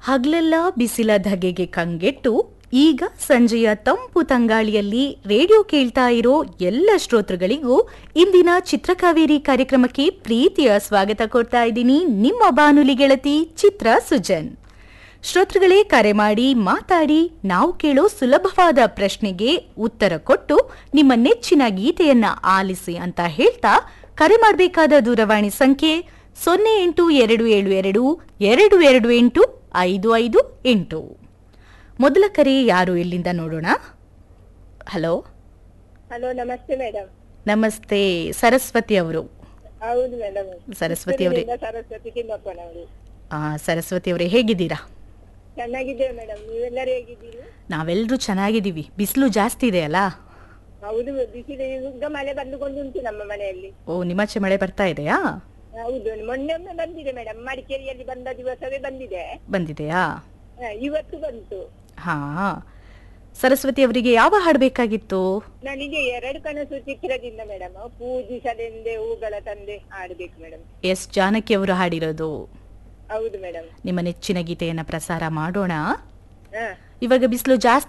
ಹಗಲೆಲ್ಲ ಬಿಸಿಲ ಧಗೆಗೆ ಕಂಗೆಟ್ಟು ಈಗ ಸಂಜೆಯ ತಂಪು ತಂಗಾಳಿಯಲ್ಲಿ ರೇಡಿಯೋ ಕೇಳ್ತಾ ಇರೋ ಎಲ್ಲ ಶ್ರೋತೃಗಳಿಗೂ ಇಂದಿನ ಚಿತ್ರಕಾವೇರಿ ಕಾರ್ಯಕ್ರಮಕ್ಕೆ ಪ್ರೀತಿಯ ಸ್ವಾಗತ ಕೊಡ್ತಾ ಇದ್ದೀನಿ ನಿಮ್ಮ ಬಾನುಲಿ ಗೆಳತಿ ಚಿತ್ರ ಸುಜನ್ ಶ್ರೋತೃಗಳೇ ಕರೆ ಮಾಡಿ ಮಾತಾಡಿ ನಾವು ಕೇಳೋ ಸುಲಭವಾದ ಪ್ರಶ್ನೆಗೆ ಉತ್ತರ ಕೊಟ್ಟು ನಿಮ್ಮ ನೆಚ್ಚಿನ ಗೀತೆಯನ್ನ ಆಲಿಸಿ ಅಂತ ಹೇಳ್ತಾ ಕರೆ ಮಾಡಬೇಕಾದ ದೂರವಾಣಿ ಸಂಖ್ಯೆ ಸೊನ್ನೆ ಎಂಟು ಎರಡು ಏಳು ಎರಡು ಎರಡು ಎರಡು ಎಂಟು ಐದು ಐದು ಎಂಟು ಮೊದಲ ಕರೆ ಯಾರು ಎಲ್ಲಿಂದ ನೋಡೋಣ ಹಲೋ ಹಲೋ ನಮಸ್ತೆ ಮೇಡಮ್ ನಮಸ್ತೆ ಸರಸ್ವತಿ ಅವರು ಹೌದು ಮೇಡಮ್ ಸರಸ್ವತಿ ಅವರೇ ಸರಸ್ವತಿ ತಿಮ್ಮಪ್ಪನವರು ಆ, ಸರಸ್ವತಿ ಅವರೇ ಹೇಗಿದ್ದೀರಾ ಚೆನ್ನಾಗಿದ್ದೇವೆ ಮೇಡಮ್ ನೀವೆಲ್ಲರೂ ಹೇಗಿದ್ದೀರಿ ನಾವೆಲ್ಲರೂ ಚೆನ್ನಾಗಿದ್ದೀವಿ ಬಿಸಿಲು ಜಾಸ್ತಿ ಇದೆ ಅಲ್ಲ ಹೌದು ಬಿಸಿಲು ಈಗ ಮಳೆ ಬಂದುಕೊಂಡುಂಟು ನಮ್ಮ ಮನೆಯಲ್ಲಿ ಓ ನಿಮಾಚೆ ಮಳೆ ಬರ್ತಾ ಇದೆಯಾ ಹೌದು ಮೊನ್ನೆ ಒಮ್ಮೆ ಬಂದಿದೆ ಮೇಡಮ್ ಮಡಿಕೇರಿಯಲ್ಲಿ ಬಂದ ದಿವಸವೇ ಬಂದಿದೆ ಬಂದಿದೆಯಾ ಹ, ಇವತ್ತು ಬಂತು ಹಾ ಸರಸ್ವತಿ ಅವರಿಗೆ ಯಾವ ಹಾಡು ಬೇಕಾಗಿತ್ತು ನನಗೆ ಎರಡು ಕನಸು ಚಿತ್ರದಿಂದ ಮೇಡಮ್ ಪೂಜಿಸಲೆಂದೆ ಹೂಗಳ ತಂದೆ ಆಡ್ಬೇಕು ಮೇಡಮ್ ಎಸ್ ಜಾನಕಿ ಅವರು ಹಾಡಿರೋದು ಹೌದು ಮೇಡಮ್ ನಿಮ್ಮ ನೆಚ್ಚಿನ ಗೀತೆಯನ್ನ ಪ್ರಸಾರ ಮಾಡೋಣ ಹ ಇವಾಗ ಬಿಸಿಲು ಜಾಸ್ತಿ